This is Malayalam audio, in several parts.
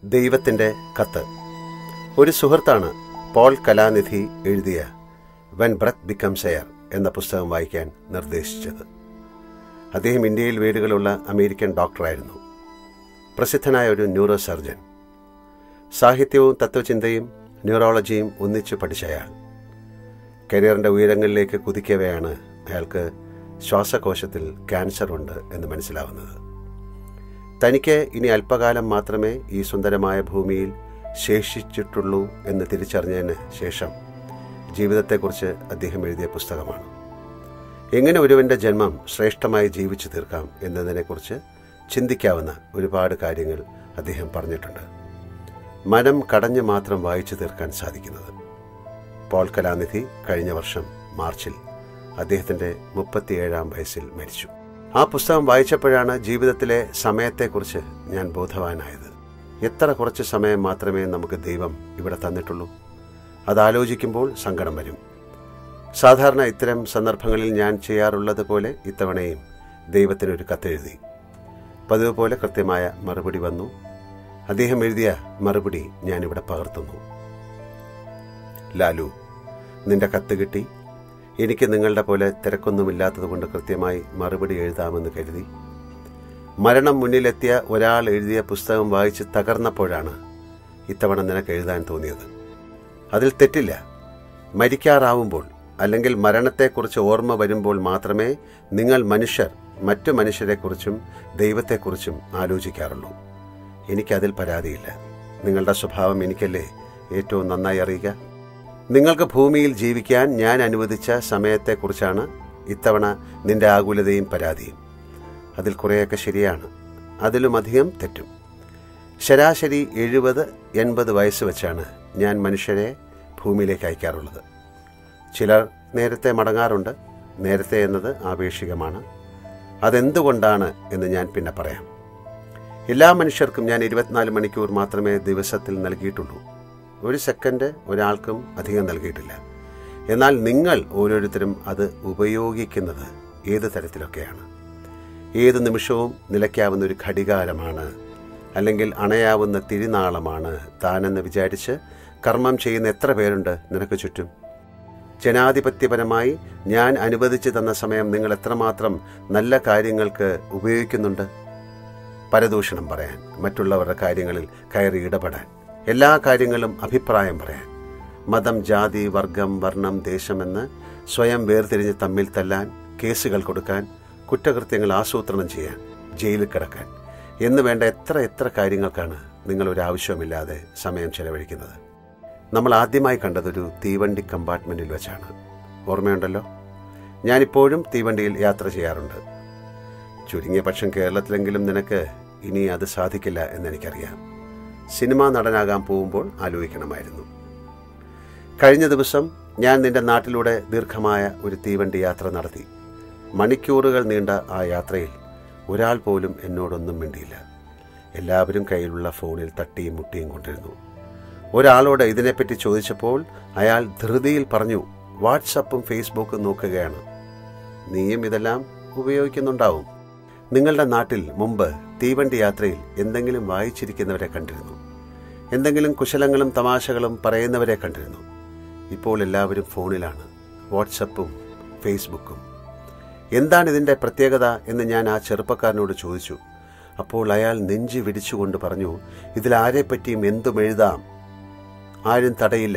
ദൈവത്തിൻ്റെ കത്ത് ഒരു സുഹൃത്താണ് പോൾ കലാനിധി എഴുതിയ വെൻ ബ്രത്ത് ബിക്കംസ് എയർ എന്ന പുസ്തകം വായിക്കാൻ നിർദ്ദേശിച്ചത് അദ്ദേഹം ഇന്ത്യയിൽ വീടുകളുള്ള അമേരിക്കൻ ഡോക്ടറായിരുന്നു പ്രസിദ്ധനായ ഒരു ന്യൂറോ സർജൻ സാഹിത്യവും തത്വചിന്തയും ന്യൂറോളജിയും ഒന്നിച്ചു പഠിച്ച അയാൾ കരിയറിൻ്റെ ഉയരങ്ങളിലേക്ക് കുതിക്കവെയാണ് അയാൾക്ക് ശ്വാസകോശത്തിൽ ക്യാൻസർ ഉണ്ട് എന്ന് മനസ്സിലാവുന്നത് തനിക്ക് ഇനി അല്പകാലം മാത്രമേ ഈ സുന്ദരമായ ഭൂമിയിൽ ശേഷിച്ചിട്ടുള്ളൂ എന്ന് തിരിച്ചറിഞ്ഞതിന് ശേഷം ജീവിതത്തെക്കുറിച്ച് അദ്ദേഹം എഴുതിയ പുസ്തകമാണ് എങ്ങനെ ഒരുവൻ്റെ ജന്മം ശ്രേഷ്ഠമായി ജീവിച്ചു തീർക്കാം എന്നതിനെക്കുറിച്ച് ചിന്തിക്കാവുന്ന ഒരുപാട് കാര്യങ്ങൾ അദ്ദേഹം പറഞ്ഞിട്ടുണ്ട് മനം കടഞ്ഞു മാത്രം വായിച്ചു തീർക്കാൻ സാധിക്കുന്നത് പോൾ കലാനിധി കഴിഞ്ഞ വർഷം മാർച്ചിൽ അദ്ദേഹത്തിൻ്റെ മുപ്പത്തിയേഴാം വയസ്സിൽ മരിച്ചു ആ പുസ്തകം വായിച്ചപ്പോഴാണ് ജീവിതത്തിലെ സമയത്തെക്കുറിച്ച് ഞാൻ ബോധവാനായത് എത്ര കുറച്ച് സമയം മാത്രമേ നമുക്ക് ദൈവം ഇവിടെ തന്നിട്ടുള്ളൂ അതാലോചിക്കുമ്പോൾ സങ്കടം വരും സാധാരണ ഇത്തരം സന്ദർഭങ്ങളിൽ ഞാൻ ചെയ്യാറുള്ളത് പോലെ ഇത്തവണയും ദൈവത്തിനൊരു കത്തെഴുതി പതിവ് പോലെ കൃത്യമായ മറുപടി വന്നു അദ്ദേഹം എഴുതിയ മറുപടി ഞാനിവിടെ പകർത്തുന്നു ലാലു നിന്റെ കത്ത് കിട്ടി എനിക്ക് നിങ്ങളുടെ പോലെ തിരക്കൊന്നുമില്ലാത്തതുകൊണ്ട് കൃത്യമായി മറുപടി എഴുതാമെന്ന് കരുതി മരണം മുന്നിലെത്തിയ ഒരാൾ എഴുതിയ പുസ്തകം വായിച്ച് തകർന്നപ്പോഴാണ് ഇത്തവണ നിനക്ക് എഴുതാൻ തോന്നിയത് അതിൽ തെറ്റില്ല മരിക്കാറാവുമ്പോൾ അല്ലെങ്കിൽ മരണത്തെക്കുറിച്ച് ഓർമ്മ വരുമ്പോൾ മാത്രമേ നിങ്ങൾ മനുഷ്യർ മറ്റു മനുഷ്യരെക്കുറിച്ചും ദൈവത്തെക്കുറിച്ചും ആലോചിക്കാറുള്ളൂ എനിക്കതിൽ പരാതിയില്ല നിങ്ങളുടെ സ്വഭാവം എനിക്കല്ലേ ഏറ്റവും നന്നായി അറിയുക നിങ്ങൾക്ക് ഭൂമിയിൽ ജീവിക്കാൻ ഞാൻ അനുവദിച്ച സമയത്തെക്കുറിച്ചാണ് ഇത്തവണ നിന്റെ ആകുലതയും പരാതിയും അതിൽ കുറേയൊക്കെ ശരിയാണ് അതിലുമധികം തെറ്റും ശരാശരി എഴുപത് എൺപത് വയസ്സ് വെച്ചാണ് ഞാൻ മനുഷ്യരെ ഭൂമിയിലേക്ക് അയക്കാറുള്ളത് ചിലർ നേരത്തെ മടങ്ങാറുണ്ട് നേരത്തെ എന്നത് ആപേക്ഷികമാണ് അതെന്തുകൊണ്ടാണ് എന്ന് ഞാൻ പിന്നെ പറയാം എല്ലാ മനുഷ്യർക്കും ഞാൻ ഇരുപത്തിനാല് മണിക്കൂർ മാത്രമേ ദിവസത്തിൽ നൽകിയിട്ടുള്ളൂ ഒരു സെക്കൻഡ് ഒരാൾക്കും അധികം നൽകിയിട്ടില്ല എന്നാൽ നിങ്ങൾ ഓരോരുത്തരും അത് ഉപയോഗിക്കുന്നത് ഏത് തരത്തിലൊക്കെയാണ് ഏത് നിമിഷവും നിലയ്ക്കാവുന്ന ഒരു ഘടികാരമാണ് അല്ലെങ്കിൽ അണയാവുന്ന തിരിനാളമാണ് താനെന്ന് വിചാരിച്ച് കർമ്മം ചെയ്യുന്ന എത്ര പേരുണ്ട് നിനക്ക് ചുറ്റും ജനാധിപത്യപരമായി ഞാൻ അനുവദിച്ചു തന്ന സമയം നിങ്ങൾ എത്രമാത്രം നല്ല കാര്യങ്ങൾക്ക് ഉപയോഗിക്കുന്നുണ്ട് പരദൂഷണം പറയാൻ മറ്റുള്ളവരുടെ കാര്യങ്ങളിൽ കയറി ഇടപെടാൻ എല്ലാ കാര്യങ്ങളും അഭിപ്രായം പറയാൻ മതം ജാതി വർഗം വർണ്ണം ദേശമെന്ന് സ്വയം വേർതിരിഞ്ഞ് തമ്മിൽ തല്ലാൻ കേസുകൾ കൊടുക്കാൻ കുറ്റകൃത്യങ്ങൾ ആസൂത്രണം ചെയ്യാൻ ജയിലിൽ കിടക്കാൻ എന്ന് വേണ്ട എത്ര എത്ര കാര്യങ്ങൾക്കാണ് നിങ്ങൾ ഒരു ആവശ്യമില്ലാതെ സമയം ചെലവഴിക്കുന്നത് നമ്മൾ ആദ്യമായി കണ്ടതൊരു തീവണ്ടി കമ്പാർട്ട്മെൻറ്റിൽ വെച്ചാണ് ഓർമ്മയുണ്ടല്ലോ ഞാനിപ്പോഴും തീവണ്ടിയിൽ യാത്ര ചെയ്യാറുണ്ട് ചുരുങ്ങിയ പക്ഷം കേരളത്തിലെങ്കിലും നിനക്ക് ഇനി അത് സാധിക്കില്ല എന്നെനിക്കറിയാം സിനിമാ നടനാകാൻ പോകുമ്പോൾ ആലോചിക്കണമായിരുന്നു കഴിഞ്ഞ ദിവസം ഞാൻ നിന്റെ നാട്ടിലൂടെ ദീർഘമായ ഒരു തീവണ്ടി യാത്ര നടത്തി മണിക്കൂറുകൾ നീണ്ട ആ യാത്രയിൽ ഒരാൾ പോലും എന്നോടൊന്നും മിണ്ടിയില്ല എല്ലാവരും കയ്യിലുള്ള ഫോണിൽ തട്ടിയും മുട്ടിയും കൊണ്ടിരുന്നു ഒരാളോട് ഇതിനെപ്പറ്റി ചോദിച്ചപ്പോൾ അയാൾ ധൃതിയിൽ പറഞ്ഞു വാട്സപ്പും ഫേസ്ബുക്കും നോക്കുകയാണ് നീയും ഇതെല്ലാം ഉപയോഗിക്കുന്നുണ്ടാവും നിങ്ങളുടെ നാട്ടിൽ മുമ്പ് തീവണ്ടി യാത്രയിൽ എന്തെങ്കിലും വായിച്ചിരിക്കുന്നവരെ കണ്ടിരുന്നു എന്തെങ്കിലും കുശലങ്ങളും തമാശകളും പറയുന്നവരെ കണ്ടിരുന്നു ഇപ്പോൾ എല്ലാവരും ഫോണിലാണ് വാട്സപ്പും ഫേസ്ബുക്കും എന്താണ് ഇതിൻ്റെ പ്രത്യേകത എന്ന് ഞാൻ ആ ചെറുപ്പക്കാരനോട് ചോദിച്ചു അപ്പോൾ അയാൾ നെഞ്ചി വിടിച്ചുകൊണ്ട് പറഞ്ഞു ഇതിൽ ആരെപ്പറ്റിയും എന്തും എഴുതാം ആരും തടയില്ല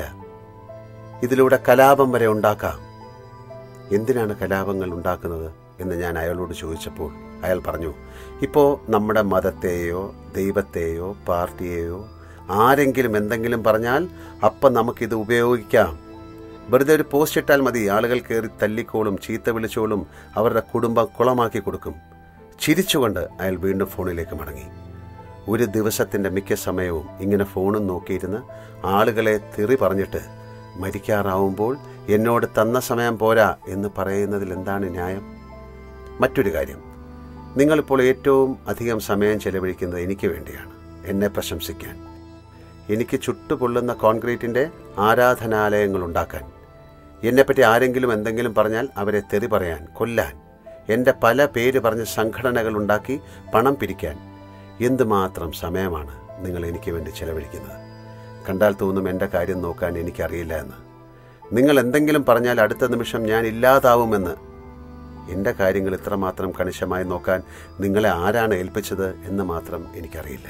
ഇതിലൂടെ കലാപം വരെ ഉണ്ടാക്കാം എന്തിനാണ് കലാപങ്ങൾ ഉണ്ടാക്കുന്നത് എന്ന് ഞാൻ അയാളോട് ചോദിച്ചപ്പോൾ അയാൾ പറഞ്ഞു ഇപ്പോൾ നമ്മുടെ മതത്തെയോ ദൈവത്തെയോ പാർട്ടിയെയോ ആരെങ്കിലും എന്തെങ്കിലും പറഞ്ഞാൽ അപ്പം നമുക്കിത് ഉപയോഗിക്കാം വെറുതെ ഒരു പോസ്റ്റ് ഇട്ടാൽ മതി ആളുകൾ കയറി തല്ലിക്കോളും ചീത്ത വിളിച്ചോളും അവരുടെ കുടുംബം കുളമാക്കി കൊടുക്കും ചിരിച്ചുകൊണ്ട് അയാൾ വീണ്ടും ഫോണിലേക്ക് മടങ്ങി ഒരു ദിവസത്തിൻ്റെ മിക്ക സമയവും ഇങ്ങനെ ഫോണും നോക്കിയിരുന്ന് ആളുകളെ തെറി പറഞ്ഞിട്ട് മരിക്കാറാവുമ്പോൾ എന്നോട് തന്ന സമയം പോരാ എന്ന് പറയുന്നതിൽ എന്താണ് ന്യായം മറ്റൊരു കാര്യം നിങ്ങളിപ്പോൾ ഏറ്റവും അധികം സമയം ചെലവഴിക്കുന്നത് എനിക്ക് വേണ്ടിയാണ് എന്നെ പ്രശംസിക്കാൻ എനിക്ക് ചുട്ടുപൊള്ളുന്ന കോൺക്രീറ്റിൻ്റെ ആരാധനാലയങ്ങൾ ഉണ്ടാക്കാൻ എന്നെപ്പറ്റി ആരെങ്കിലും എന്തെങ്കിലും പറഞ്ഞാൽ അവരെ തെറി പറയാൻ കൊല്ലാൻ എൻ്റെ പല പേര് പറഞ്ഞ് സംഘടനകൾ ഉണ്ടാക്കി പണം പിരിക്കാൻ എന്തുമാത്രം സമയമാണ് നിങ്ങൾ എനിക്ക് വേണ്ടി ചെലവഴിക്കുന്നത് കണ്ടാൽ തോന്നും എൻ്റെ കാര്യം നോക്കാൻ എനിക്കറിയില്ല എന്ന് നിങ്ങൾ എന്തെങ്കിലും പറഞ്ഞാൽ അടുത്ത നിമിഷം ഞാൻ ഇല്ലാതാവുമെന്ന് എൻ്റെ കാര്യങ്ങൾ ഇത്രമാത്രം കണിശമായി നോക്കാൻ നിങ്ങളെ ആരാണ് ഏൽപ്പിച്ചത് എന്ന് മാത്രം എനിക്കറിയില്ല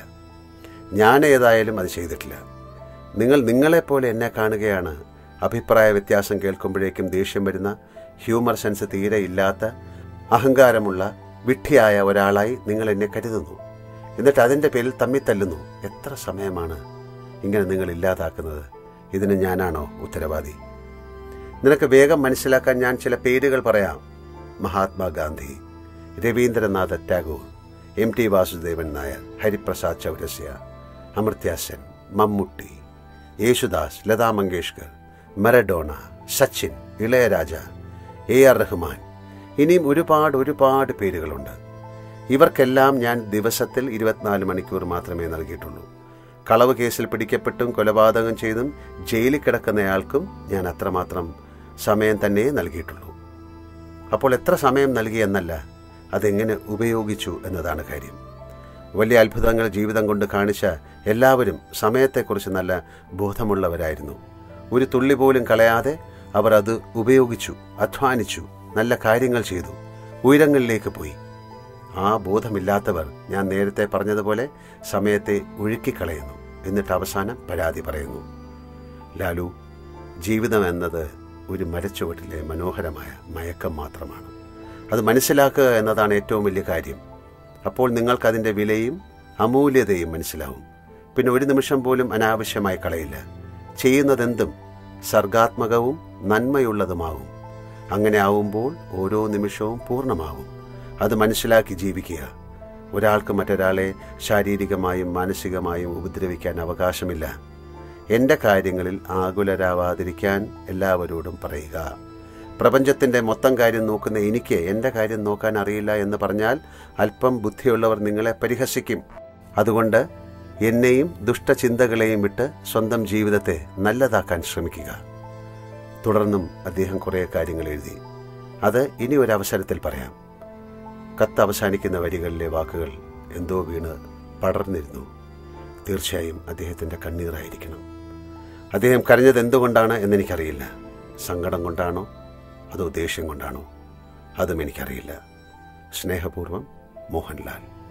ഞാൻ ഏതായാലും അത് ചെയ്തിട്ടില്ല നിങ്ങൾ നിങ്ങളെപ്പോലെ എന്നെ കാണുകയാണ് അഭിപ്രായ വ്യത്യാസം കേൾക്കുമ്പോഴേക്കും ദേഷ്യം വരുന്ന ഹ്യൂമർ സെൻസ് തീരെ ഇല്ലാത്ത അഹങ്കാരമുള്ള വിഡ്ഢിയായ ഒരാളായി നിങ്ങൾ എന്നെ കരുതുന്നു എന്നിട്ട് അതിൻ്റെ പേരിൽ തമ്മിൽ തല്ലുന്നു എത്ര സമയമാണ് ഇങ്ങനെ നിങ്ങൾ ഇല്ലാതാക്കുന്നത് ഇതിന് ഞാനാണോ ഉത്തരവാദി നിനക്ക് വേഗം മനസ്സിലാക്കാൻ ഞാൻ ചില പേരുകൾ പറയാം Mahatma Gandhi Rabindranath Tagore M T Vasudevan Nair Hariprasad Chaurasia Amartya Sen Mammootty Yesudas Lata Mangeshkar Maradona Sachin Ilaiyaraaja A R Rahman ഇനിയും ഒരുപാട് ഒരുപാട് പേരുകളുണ്ട് ഇവർക്കെല്ലാം ഞാൻ ദിവസത്തിൽ ഇരുപത്തിനാല് മണിക്കൂർ മാത്രമേ നൽകിയിട്ടുള്ളൂ കളവ് കേസിൽ പിടിക്കപ്പെട്ടും കൊലപാതകം ചെയ്തും ജയിലിൽ കിടക്കുന്നയാൾക്കും ഞാൻ അത്രമാത്രം സമയം തന്നെ നൽകിയിട്ടുള്ളൂ അപ്പോൾ എത്ര സമയം നൽകി എന്നല്ല അതെങ്ങനെ ഉപയോഗിച്ചു എന്നതാണ് കാര്യം വലിയ അത്ഭുതങ്ങൾ ജീവിതം കൊണ്ട് കാണിച്ച എല്ലാവരും സമയത്തെക്കുറിച്ച് നല്ല ബോധമുള്ളവരായിരുന്നു ഒരു തുള്ളി പോലും കളയാതെ അവർ അത് ഉപയോഗിച്ചു അധ്വാനിച്ചു നല്ല കാര്യങ്ങൾ ചെയ്തു ഉയരങ്ങളിലേക്ക് പോയി ആ ബോധമില്ലാത്തവർ ഞാൻ നേരത്തെ പറഞ്ഞതുപോലെ സമയത്തെ ഒഴുക്കിക്കളയുന്നു എന്നിട്ട് അവസാനം പരാതി പറയുന്നു ലാലു ജീവിതം എന്നത് ഒരു മരച്ചുവട്ടിലെ മനോഹരമായ മയക്കം മാത്രമാണ് അത് മനസ്സിലാക്കുക എന്നതാണ് ഏറ്റവും വലിയ കാര്യം അപ്പോൾ നിങ്ങൾക്കതിൻ്റെ വിലയും അമൂല്യതയും മനസ്സിലാവും പിന്നെ ഒരു നിമിഷം പോലും അനാവശ്യമായി കളയില്ല ചെയ്യുന്നതെന്തും സർഗാത്മകവും നന്മയുള്ളതുമാവും അങ്ങനെ ആവുമ്പോൾ ഓരോ നിമിഷവും പൂർണ്ണമാവും അത് മനസ്സിലാക്കി ജീവിക്കുക ഒരാൾക്ക് മറ്റൊരാളെ ശാരീരികമായും മാനസികമായും ഉപദ്രവിക്കാൻ അവകാശമില്ല എൻ്റെ കാര്യങ്ങളിൽ ആകുലരാവാതിരിക്കാൻ എല്ലാവരോടും പറയുക പ്രപഞ്ചത്തിൻ്റെ മൊത്തം കാര്യം നോക്കുന്ന എനിക്ക് എൻ്റെ കാര്യം നോക്കാൻ അറിയില്ല എന്ന് പറഞ്ഞാൽ അല്പം ബുദ്ധിയുള്ളവർ നിങ്ങളെ പരിഹസിക്കും അതുകൊണ്ട് എന്നെയും ദുഷ്ടചിന്തകളെയും വിട്ട് സ്വന്തം ജീവിതത്തെ നല്ലതാക്കാൻ ശ്രമിക്കുക തുടർന്നും അദ്ദേഹം കുറേ കാര്യങ്ങൾ എഴുതി അത് ഇനി ഒരു അവസരത്തിൽ പറയാം കത്ത് അവസാനിക്കുന്ന വരികളിലെ വാക്കുകൾ എന്തോ വീണ് പടർന്നിരുന്നു തീർച്ചയായും അദ്ദേഹത്തിൻ്റെ കണ്ണീറായിരിക്കണം അദ്ദേഹം കരഞ്ഞത് എന്തുകൊണ്ടാണ് എന്നെനിക്കറിയില്ല സങ്കടം കൊണ്ടാണോ അതോ ദേഷ്യം കൊണ്ടാണോ അതും എനിക്കറിയില്ല സ്നേഹപൂർവ്വം മോഹൻലാൽ